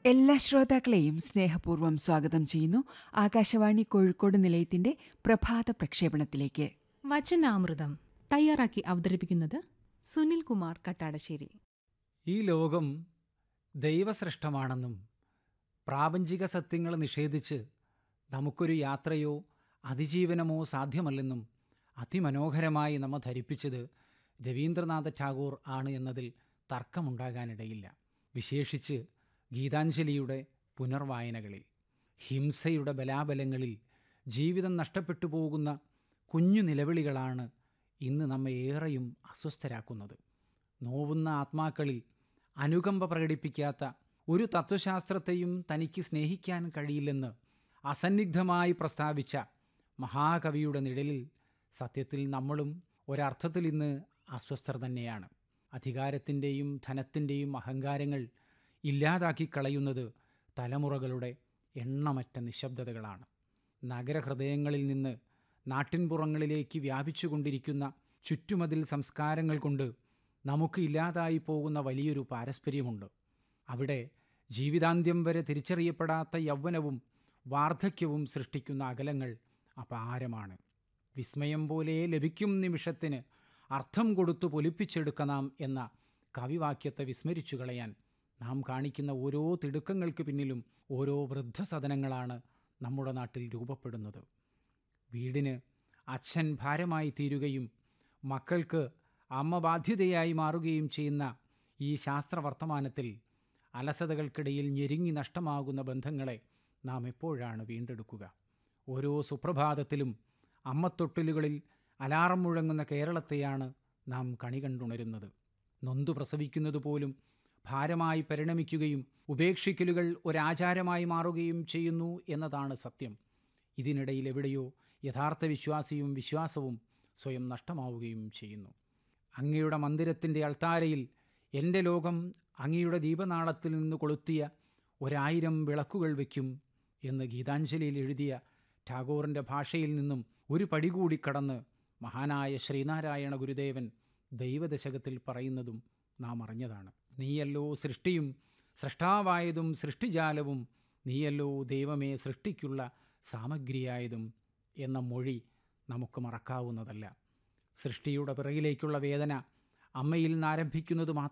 എല്ലാ ശ്രോതാക്കളെയും സ്നേഹപൂർവ്വം സ്വാഗതം ചെയ്യുന്നു ആകാശവാണി കോഴിക്കോട് നിലയത്തിന്റെ പ്രഭാത പ്രക്ഷേപണത്തിലേക്ക് വചനാമൃതം തയ്യാറാക്കി അവതരിപ്പിക്കുന്നത് സുനിൽ കുമാർ കട്ടാടശ്ശേരി ഈ ലോകം ദൈവസൃഷ്ടമാണെന്നും പ്രാപഞ്ചിക സത്യങ്ങൾ നിഷേധിച്ച് നമുക്കൊരു യാത്രയോ അതിജീവനമോ സാധ്യമല്ലെന്നും അതിമനോഹരമായി നമ്മെ ധരിപ്പിച്ചത് രവീന്ദ്രനാഥ ടാഗോർ ആണ് എന്നതിൽ തർക്കമുണ്ടാകാനിടയില്ല വിശേഷിച്ച് ഗീതാഞ്ജലിയുടെ പുനർവായനകളിൽ ഹിംസയുടെ ബലാബലങ്ങളിൽ ജീവിതം നഷ്ടപ്പെട്ടു പോകുന്ന കുഞ്ഞു നിലവിളികളാണ് ഇന്ന് നമ്മെ ഏറെയും അസ്വസ്ഥരാക്കുന്നത് നോവുന്ന ആത്മാക്കളിൽ അനുകമ്പ പ്രകടിപ്പിക്കാത്ത ഒരു തത്വശാസ്ത്രത്തെയും തനിക്ക് സ്നേഹിക്കാൻ കഴിയില്ലെന്ന് അസന്നിഗ്ധമായി പ്രസ്താവിച്ച മഹാകവിയുടെ നിഴലിൽ സത്യത്തിൽ നമ്മളും ഒരർത്ഥത്തിൽ ഇന്ന് അസ്വസ്ഥർ തന്നെയാണ് അധികാരത്തിൻ്റെയും ധനത്തിൻ്റെയും അഹങ്കാരങ്ങൾ ഇല്ലാതാക്കി കളയുന്നത് തലമുറകളുടെ എണ്ണമറ്റ നിശബ്ദതകളാണ് നഗരഹൃദയങ്ങളിൽ നിന്ന് നാട്ടിൻപുറങ്ങളിലേക്ക് വ്യാപിച്ചുകൊണ്ടിരിക്കുന്ന ചുറ്റുമതിൽ സംസ്കാരങ്ങൾ കൊണ്ട് നമുക്ക് ഇല്ലാതായി പോകുന്ന വലിയൊരു പാരസ്പര്യമുണ്ട് അവിടെ ജീവിതാന്ത്യം വരെ തിരിച്ചറിയപ്പെടാത്ത യൗവനവും വാർദ്ധക്യവും സൃഷ്ടിക്കുന്ന അകലങ്ങൾ അപാരമാണ് വിസ്മയം പോലെ ലഭിക്കും നിമിഷത്തിന് അർത്ഥം കൊടുത്തു പൊലിപ്പിച്ചെടുക്കണം എന്ന കവിവാക്യത്തെ വിസ്മരിച്ചു കളയാൻ നാം കാണിക്കുന്ന ഓരോ തിടുക്കങ്ങൾക്ക് പിന്നിലും ഓരോ വൃദ്ധസദനങ്ങളാണ് നമ്മുടെ നാട്ടിൽ രൂപപ്പെടുന്നത് വീടിന് അച്ഛൻ ഭാരമായി തീരുകയും മക്കൾക്ക് അമ്മ ബാധ്യതയായി മാറുകയും ചെയ്യുന്ന ഈ ശാസ്ത്രവർത്തമാനത്തിൽ അലസതകൾക്കിടയിൽ ഞെരുങ്ങി നഷ്ടമാകുന്ന ബന്ധങ്ങളെ നാം എപ്പോഴാണ് വീണ്ടെടുക്കുക ഓരോ സുപ്രഭാതത്തിലും അമ്മത്തൊട്ടിലുകളിൽ അലാറം മുഴങ്ങുന്ന കേരളത്തെയാണ് നാം കണി കണ്ടുണരുന്നത് നൊന്തു പ്രസവിക്കുന്നത് പോലും ഭാരമായി പരിണമിക്കുകയും ഉപേക്ഷിക്കലുകൾ ഒരാചാരമായി മാറുകയും ചെയ്യുന്നു എന്നതാണ് സത്യം ഇതിനിടയിൽ എവിടെയോ യഥാർത്ഥ വിശ്വാസിയും വിശ്വാസവും സ്വയം നഷ്ടമാവുകയും ചെയ്യുന്നു അങ്ങയുടെ മന്ദിരത്തിൻ്റെ അൾത്താരയിൽ എൻ്റെ ലോകം അങ്ങയുടെ ദീപനാളത്തിൽ നിന്ന് കൊളുത്തിയ ഒരായിരം വിളക്കുകൾ വയ്ക്കും എന്ന് ഗീതാഞ്ജലിയിൽ എഴുതിയ ടാഗോറിൻ്റെ ഭാഷയിൽ നിന്നും ഒരു പടി കൂടി കടന്ന് മഹാനായ ശ്രീനാരായണ ഗുരുദേവൻ ദൈവദശകത്തിൽ പറയുന്നതും നാം അറിഞ്ഞതാണ് നീയല്ലോ സൃഷ്ടിയും സൃഷ്ടാവായതും സൃഷ്ടിജാലവും നീയല്ലോ ദൈവമേ സൃഷ്ടിക്കുള്ള സാമഗ്രിയായതും എന്ന മൊഴി നമുക്ക് മറക്കാവുന്നതല്ല സൃഷ്ടിയുടെ പിറകിലേക്കുള്ള വേദന അമ്മയിൽ നിന്നാരംഭിക്കുന്നത്